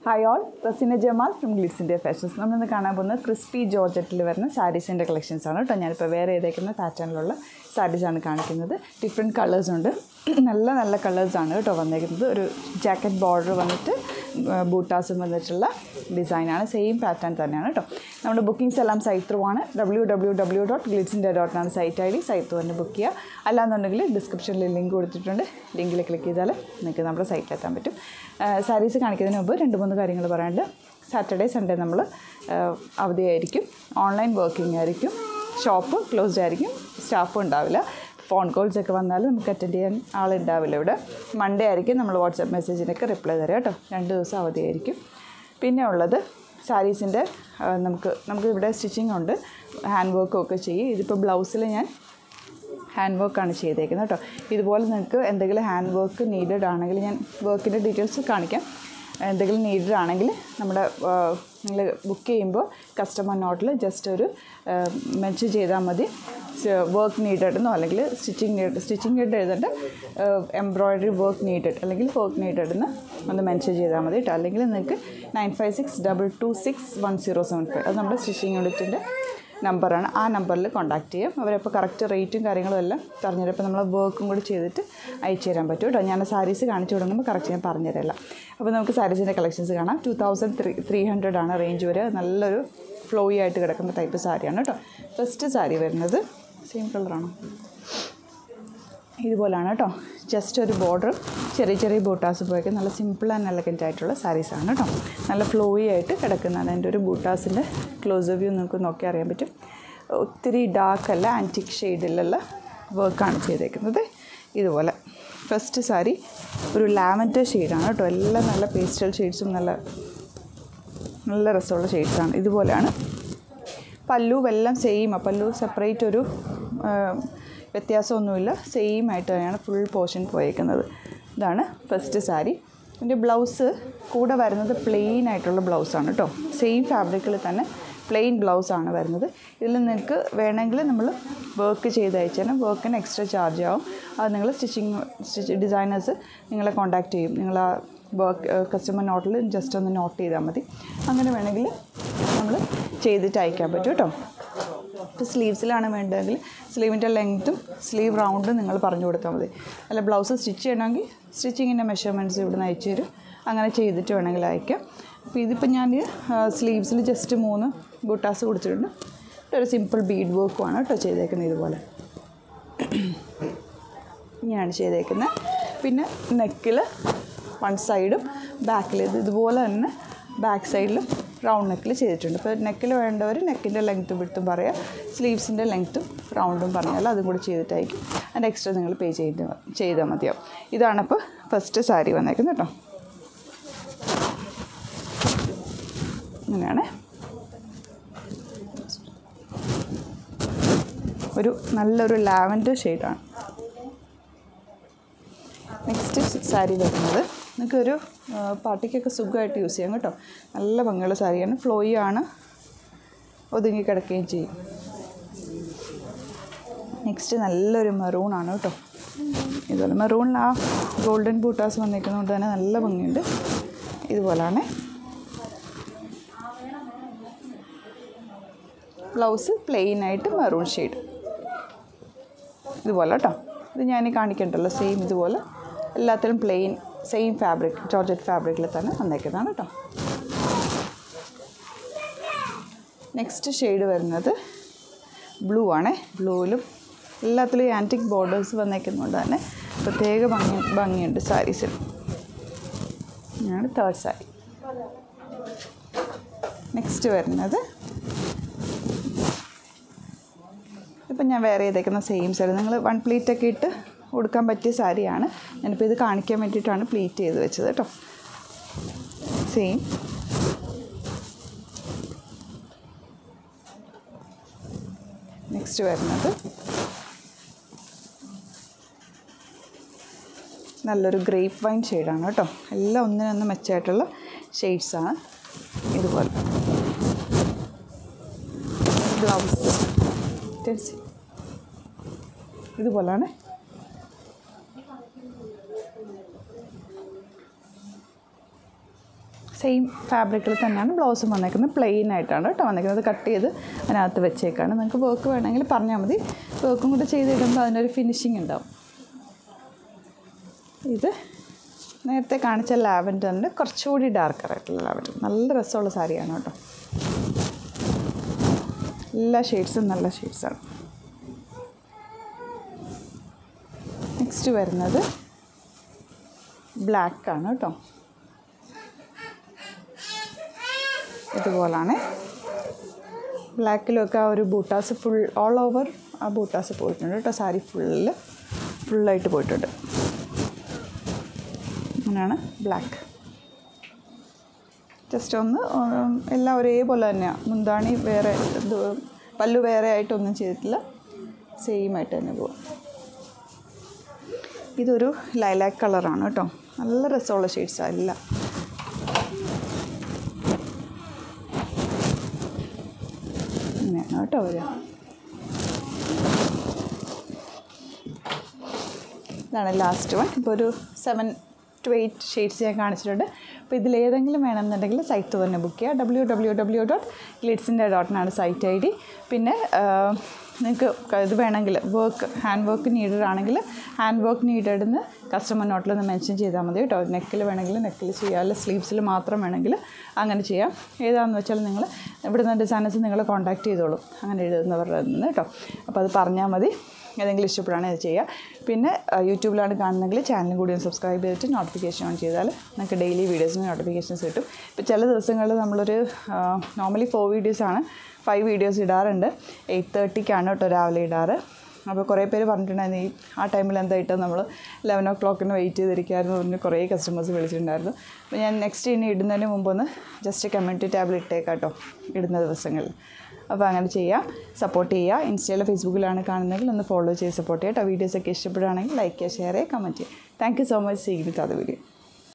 hi all Rasina Jamal from Glitz India fashions നമ്മളിന്ന് കാണാൻ പോകുന്നത് ക്രിസ്പി ജോർജറ്റിൽ വരുന്ന സാരീസിൻ്റെ കളക്ഷൻസ് ആണ് കേട്ടോ ഞാനിപ്പോൾ വേറെ ഏതേക്കുന്ന പാറ്റേണിലുള്ള സാരീസാണ് കാണിക്കുന്നത് ഡിഫറെൻറ്റ് കളേഴ്സ് ഉണ്ട് നല്ല നല്ല കളേഴ്സാണ് കേട്ടോ വന്നേക്കുന്നത് ഒരു ജാക്കറ്റ് ബോർഡർ വന്നിട്ട് ബൂട്ടാസും വന്നിട്ടുള്ള ഡിസൈനാണ് സെയിം പാറ്റേൺ തന്നെയാണ് കേട്ടോ നമ്മുടെ ബുക്കിംഗ്സ് എല്ലാം സൈറ്റ് ത്രൂ ആണ് W W W dot Glitz India dot ആണ് site I D site through തന്നെ ബുക്ക് ചെയ്യുക അല്ലാന്നുണ്ടെങ്കിൽ ഡിസ്ക്രിപ്ഷനിൽ ലിങ്ക് കൊടുത്തിട്ടുണ്ട് ലിങ്കിൽ ക്ലിക്ക് ചെയ്താൽ നിങ്ങൾക്ക് നമ്മുടെ സൈറ്റിലെത്താൻ പറ്റും സാരീസ് കാണിക്കുന്നതിന് മുമ്പ് രണ്ട് മൂന്ന് കാര്യങ്ങൾ പറയാനുണ്ട് സാറ്റർഡേ സൺഡേ നമ്മൾ അവധിയായിരിക്കും ഓൺലൈൻ വർക്കിംഗ് ആയിരിക്കും ഷോപ്പ് ക്ലോസ്ഡ് ആയിരിക്കും സ്റ്റാഫും ഉണ്ടാവില്ല ഫോൺ കോൾസ് ഒക്കെ വന്നാൽ നമുക്ക് അറ്റൻഡ് ചെയ്യാൻ ആളുണ്ടാവില്ല ഇവിടെ മൺഡേ ആയിരിക്കും നമ്മൾ വാട്സാപ്പ് മെസ്സേജിനൊക്കെ റിപ്ലൈ തരാം കേട്ടോ രണ്ട് ദിവസം അവധിയായിരിക്കും പിന്നെ ഉള്ളത് സാരീസിൻ്റെ നമുക്ക് നമുക്ക് ഇവിടെ സ്റ്റിച്ചിങ് ഉണ്ട് ഹാൻഡ് വർക്കും ഒക്കെ ചെയ്യും ഇതിപ്പോൾ ബ്ലൗസിൽ ഞാൻ ഹാൻഡ് വർക്കാണ് ചെയ്തേക്കുന്നത് കേട്ടോ ഇതുപോലെ നിങ്ങൾക്ക് എന്തെങ്കിലും ഹാൻഡ് വർക്ക് നീഡഡ് ആണെങ്കിൽ ഞാൻ വർക്കിൻ്റെ ഡീറ്റെയിൽസ് കാണിക്കാം എന്തെങ്കിലും നീഡഡ് ആണെങ്കിൽ നമ്മുടെ നിങ്ങൾ ബുക്ക് ചെയ്യുമ്പോൾ കസ്റ്റമർ നോട്ടിൽ ജസ്റ്റ് ഒരു മെൻഷൻ ചെയ്താൽ മതി വർക്ക് നീഡഡ് എന്നോ അല്ലെങ്കിൽ സ്റ്റിച്ചിങ് നീഡ് സ്റ്റിച്ചിങ് നീഡ് എഴുതേണ്ട എംബ്രോയ്ഡറി വർക്ക് നീഡഡ് അല്ലെങ്കിൽ വർക്ക് നീഡഡ് എന്ന് ഒന്ന് മെൻഷൻ ചെയ്താൽ മതി കേട്ടോ അല്ലെങ്കിൽ നിങ്ങൾക്ക് nine five six double two six one zero seven five അത് നമ്മുടെ സ്റ്റിച്ചിങ് യൂണിറ്റിൻ്റെ നമ്പറാണ് ആ നമ്പറിൽ കോൺടാക്ട് ചെയ്യും അവരപ്പോൾ കറക്റ്റ് റേറ്റും കാര്യങ്ങളും എല്ലാം പറഞ്ഞുതരും നമ്മൾ വർക്കും കൂടി ചെയ്തിട്ട് അയച്ചു തരാൻ പറ്റും കേട്ടോ ഞാൻ സാരീസ് കാണിച്ചു തുടങ്ങുമ്പോൾ കറക്റ്റ് ഞാൻ പറഞ്ഞുതരില്ല അപ്പോൾ നമുക്ക് സാരീസിൻ്റെ കളക്ഷൻസ് കാണാം two thousand three three hundred ആണ് റേഞ്ച് വരെ നല്ലൊരു ഫ്ലോയി ആയിട്ട് കിടക്കുന്ന ടൈപ്പ് സാരിയാണ് കേട്ടോ ഫസ്റ്റ് സാരി വരുന്നത് സെയിം കളറാണോ ഇതുപോലാണ് കേട്ടോ ജസ്റ്റ് ഒരു ബോർഡർ ചെറിയ ചെറിയ ബൂട്ടാസ് പോയൊക്കെ നല്ല സിമ്പിൾ ആൻഡ് എലഗൻ്റ് ആയിട്ടുള്ള സാരീസാണ് കേട്ടോ നല്ല ഫ്ലോയി ആയിട്ട് കിടക്കുന്നതാണ് എൻ്റെ ഒരു ബൂട്ടാസിൻ്റെ ക്ലോസ് വ്യൂ നിങ്ങൾക്ക് നോക്കി അറിയാൻ പറ്റും ഒത്തിരി ഡാർക്ക് അല്ല ആൻറ്റിക് ഷെയ്ഡിലുള്ള വർക്കാണ് ചെയ്തേക്കുന്നത് ഇതുപോലെ ഫസ്റ്റ് സാരി ഒരു ലാവൻഡർ ഷെയ്ഡാണ് കേട്ടോ എല്ലാം നല്ല പേസ്റ്റൽ ഷെയ്ഡ്സും നല്ല നല്ല രസമുള്ള ഷെയ്ഡ്സാണ് ഇതുപോലെയാണ് പല്ലു എല്ലാം സെയിമാണ് പല്ലു സെപ്പറേറ്റ് ഒരു വ്യത്യാസമൊന്നുമില്ല സെയിം ആയിട്ട് തന്നെയാണ് ഫുൾ പോർഷൻ പോയേക്കുന്നത് ഇതാണ് ഫസ്റ്റ് സാരി ഇതിൻ്റെ ബ്ലൗസ് കൂടെ വരുന്നത് പ്ലെയിൻ ആയിട്ടുള്ള ബ്ലൗസാണ് കേട്ടോ സെയിം ഫാബ്രിക്കിൽ തന്നെ പ്ലെയിൻ ബ്ലൗസാണ് വരുന്നത് ഇതിൽ നിങ്ങൾക്ക് വേണമെങ്കിൽ നമ്മൾ വർക്ക് ചെയ്ത് അയച്ചാൽ വർക്കിന് എക്സ്ട്രാ ചാർജ് ആവും അത് നിങ്ങൾ സ്റ്റിച്ചിങ് സ്റ്റിച്ച് ഡിസൈനേഴ്സ് നിങ്ങളെ കോൺടാക്റ്റ് ചെയ്യും നിങ്ങൾ ആ വർക്ക് കസ്റ്റമർ നോട്ടിൽ ജസ്റ്റ് ഒന്ന് നോട്ട് ചെയ്താൽ മതി അങ്ങനെ വേണമെങ്കിൽ നമ്മൾ ചെയ്തിട്ട് അയക്കാൻ പറ്റും കേട്ടോ ഇപ്പോൾ സ്ലീവ്സിലാണ് വേണ്ടതെങ്കിൽ സ്ലീവിൻ്റെ ലെങ്ത്തും സ്ലീവ് റൗണ്ടും നിങ്ങൾ പറഞ്ഞു കൊടുത്താൽ മതി അല്ല ബ്ലൗസ് സ്റ്റിച്ച് ചെയ്യണമെങ്കിൽ സ്റ്റിച്ചിങ്ങിൻ്റെ മെഷർമെൻറ്റ്സ് ഇവിടെ നിന്ന് അയച്ചു തരും അങ്ങനെ ചെയ്തിട്ട് വേണമെങ്കിൽ അയക്കാം അപ്പോൾ ഇതിപ്പോൾ ഞാൻ സ്ലീവ്സിൽ ജസ്റ്റ് മൂന്ന് ബൂട്ടാസ് കൊടുത്തിട്ടുണ്ട് ഒരു സിമ്പിൾ ബീഡ് വർക്കുമാണ് കേട്ടോ ചെയ്തേക്കുന്നത് ഇതുപോലെ ഇങ്ങനെയാണ് ചെയ്തേക്കുന്നത് പിന്നെ നെക്കിൽ വൺ സൈഡും ബാക്കിൽ ഇത് ഇതുപോലെ തന്നെ ബാക്ക് സൈഡിലും റൗണ്ട് നെക്കിൽ ചെയ്തിട്ടുണ്ട് ഇപ്പോൾ നെക്കിൽ വേണ്ടവർ നെക്കിൻ്റെ ലെങ്ത്തും വിട്ടും പറയാം സ്ലീവ്സിൻ്റെ ലെങ്ത്തും റൗണ്ടും പറഞ്ഞാൽ അതും കൂടി ചെയ്തിട്ടായിരിക്കും അതിൻ്റെ എക്സ്ട്രാ നിങ്ങൾ പേ ചെയ്ത് ചെയ്താൽ മതിയാവും ഇതാണിപ്പോൾ ഫസ്റ്റ് സാരി വന്നേക്കുന്നത് കേട്ടോ ഇങ്ങനെയാണ് ഒരു നല്ലൊരു ലാവൻഡർ ഷെയ്ഡാണ് നെക്സ്റ്റ് സാരി വരുന്നത് നിങ്ങൾക്കൊരു പാർട്ടിക്കൊക്കെ സുഖമായിട്ട് യൂസ് ചെയ്യാം കേട്ടോ നല്ല ഭംഗിയുള്ള സാരിയാണ് ഫ്ലോയി ആണ് ഒതുങ്ങി കിടക്കുകയും ചെയ്യും നെക്സ്റ്റ് നല്ലൊരു മെറൂണാണ് കേട്ടോ ഇതുപോലെ മെറൂണിൽ ആ ഗോൾഡൻ ബൂട്ടാസ് വന്നിരിക്കുന്നതുകൊണ്ട് തന്നെ നല്ല ഭംഗിയുണ്ട് ഇതുപോലാണ് ബ്ലൗസ് പ്ലെയിൻ ആയിട്ട് മെറൂൺ ഷെയ്ഡ് ഇതുപോലെ കേട്ടോ ഇത് ഞാൻ കാണിക്കണ്ടല്ലോ സെയിം ഇതുപോലെ എല്ലാത്തിലും പ്ലെയിൻ സെയിം ഫാബ്രിക് ജോർജറ്റ് ഫാബ്രിക്കിൽ തന്നെ വന്നേക്കുന്നതാണ് കേട്ടോ നെക്സ്റ്റ് ഷെയ്ഡ് വരുന്നത് ബ്ലൂ ആണേ ബ്ലൂവിലും എല്ലാത്തിലും ആൻറ്റിക് ബോർഡേഴ്സ് വന്നേക്കുന്നതുകൊണ്ട് തന്നെ പ്രത്യേക ഭംഗി ഭംഗിയുണ്ട് സാരീസിൽ ഇതാണ് തേർഡ് സാരി നെക്സ്റ്റ് വരുന്നത് ഇപ്പം ഞാൻ വേറെ ചെയ്തേക്കുന്ന സെയിം സാരി നിങ്ങൾ വൺ പ്ലീറ്റ് ഒക്കെ ഇട്ട് കൊടുക്കാൻ പറ്റിയ സാരിയാണ് ഞാനിപ്പോൾ ഇത് കാണിക്കാൻ വേണ്ടിയിട്ടാണ് പ്ലീറ്റ് ചെയ്ത് വെച്ചത് കേട്ടോ സെയിം നെക്സ്റ്റ് വരുന്നത് നല്ലൊരു ഗ്രേപ്പ് വൈൻ ഷെയ്ഡാണ് കേട്ടോ എല്ലാം ഒന്നിനൊന്ന് മെച്ചമായിട്ടുള്ള ഷെയ്ഡ്സാണ് ഇതുപോലെ ബ്ലൗസ് ഇതുപോലാണ് സെയിം ഫാബ്രിക്കിൽ തന്നെയാണ് ബ്ലൗസും വന്നേക്കുന്നത് പ്ലെയിൻ ആയിട്ടാണ് കേട്ടോ വന്നേക്കുന്നത് കട്ട് ചെയ്ത് അതിനകത്ത് വെച്ചേക്കാണ് നിങ്ങൾക്ക് വർക്ക് വേണമെങ്കിൽ പറഞ്ഞാൽ മതി വർക്കും കൂടെ ചെയ്തിടുമ്പോൾ അതിനൊരു ഫിനിഷിങ് ഉണ്ടാവും ഇത് നേരത്തെ കാണിച്ച ലാവൻഡറിൻ്റെ കുറച്ചുകൂടി ഡാർക്കർ ആയിട്ടുള്ള ലാവൻഡർ നല്ല രസമുള്ള സാരിയാണ് കേട്ടോ എല്ലാ ഷെയ്ഡ്സും നല്ല ഷെയ്ഡ്സാണ് നെക്സ്റ്റ് വരുന്നത് ബ്ലാക്ക് ആണ് കേട്ടോ ഇതുപോലാണ് ബ്ലാക്കിലൊക്കെ ആ ഒരു ബൂട്ടാസ് ഫുൾ ഓൾ ഓവർ ആ ബൂട്ടാസ് പോയിട്ടുണ്ട് കേട്ടോ സാരി ഫുള്ളിൽ ഫുള്ളായിട്ട് പോയിട്ടുണ്ട് അങ്ങനെയാണ് ബ്ലാക്ക് ജസ്റ്റ് ഒന്ന് ഉം, എല്ലാം ഒരേപോലെ തന്നെയാണ് മുന്താണി വേറെ ഇത് പല്ലു വേറെ ആയിട്ടൊന്നും ചെയ്തിട്ടില്ല സെയിം ആയിട്ട് തന്നെ പോകും ഇതൊരു ലൈലാക്ക് കളറാണ് കേട്ടോ നല്ല രസമുള്ള ഷെയ്ഡ്സാണ് എല്ലാം ഇങ്ങനെയാണ് കേട്ടോ വരിക ഇതാണ് ലാസ്റ്റ് വൺ ഇപ്പോൾ ഒരു സെവൻ ടു എയ്റ്റ് ഷെയ്ഡ്സ് ഞാൻ കാണിച്ചിട്ടുണ്ട് അപ്പോൾ ഇതിലേതെങ്കിലും വേണമെന്നുണ്ടെങ്കിൽ സൈറ്റ് തന്നെ ബുക്ക് ചെയ്യുക ഡബ്ല്യൂ ഡബ്ല്യൂ ഡബ്ല്യൂ ഡോട്ട് ഗ്ലിഡ്സിൻ്റെ ഡോട്ടിനാണ് സൈറ്റ് ഐ ഡി പിന്നെ നിങ്ങൾക്ക് ഇത് വേണമെങ്കിൽ വർക്ക് ഹാൻഡ് വർക്ക് നീഡഡ് ആണെങ്കിൽ ഹാൻഡ് വർക്ക് നീഡഡ് എന്ന് കസ്റ്റമർ നോട്ടിലൊന്ന് മെൻഷൻ ചെയ്താൽ മതി കേട്ടോ നെക്കിൽ വേണമെങ്കിൽ നെക്കിൽ ചെയ്യാം അല്ല സ്ലീവ്സിൽ മാത്രം വേണമെങ്കിൽ അങ്ങനെ ചെയ്യാം ഏതാണെന്ന് വെച്ചാൽ നിങ്ങൾ ഇവിടുന്ന് ഡിസൈനേഴ്സ് നിങ്ങൾ കോൺടാക്ട് ചെയ്തോളും അങ്ങനെ എഴുതുന്നവരുടെ നിന്ന് കേട്ടോ അപ്പോൾ അത് പറഞ്ഞാൽ മതി ഏതെങ്കിലും ഇഷ്ടപ്പെടുകയാണെങ്കിൽ അത് ചെയ്യുക പിന്നെ ആ, യൂട്യൂബിലാണ് കാണുന്നതെങ്കിൽ ചാനലും കൂടി ഒന്ന് സബ്സ്ക്രൈബ് ചെയ്തിട്ട് നോട്ടിഫിക്കേഷൻ ഓൺ ചെയ്താൽ നിങ്ങൾക്ക് ഡെയിലി വീഡിയോസിന് നോട്ടിഫിക്കേഷൻസ് കിട്ടും ഇപ്പോൾ ചില ദിവസങ്ങളിൽ നമ്മളൊരു നോർമലി ഫോർ വീഡിയോസാണ് ഫൈവ് വീഡിയോസ് ഇടാറുണ്ട് എയ്റ്റ് തേർട്ടിക്കാണ് കേട്ടോ രാവിലെ ഇടാറ് അപ്പോൾ കുറേ പേര് പറഞ്ഞിട്ടുണ്ടായിരുന്നു ഈ ആ ടൈമിൽ എന്താ ഇട്ടത് നമ്മൾ ലെവൻ ഓ ക്ലോക്കിന് വെയിറ്റ് ചെയ്തിരിക്കുകയായിരുന്നു പറഞ്ഞ് കുറേ കസ്റ്റമേഴ്സ് വിളിച്ചിട്ടുണ്ടായിരുന്നു അപ്പോൾ ഞാൻ നെക്സ്റ്റ് ഇനി ഇടുന്നതിന് മുമ്പ് ഒന്ന് ജസ്റ്റ് കമ്മ്യൂണിറ്റി ടാബിൽ ഇട്ടേക്കാം കേട്ടോ ഇടുന്ന ദിവസങ്ങളിൽ അപ്പോൾ അങ്ങനെ ചെയ്യാം സപ്പോർട്ട് ചെയ്യുക ഇൻസ്റ്റയിലോ ഫേസ്ബുക്കിലാണ് കാണുന്നതെങ്കിൽ ഒന്ന് ഫോളോ ചെയ്ത് സപ്പോർട്ട് ചെയ്യുക കേട്ടോ വീഡിയോസൊക്കെ ഇഷ്ടപ്പെടുകയാണെങ്കിൽ ലൈക്ക് ചെയ്യുക ഷെയർ ചെയ്യുക കമൻറ്റ് ചെയ്യുക thank you so much see with അത് വീഡിയോ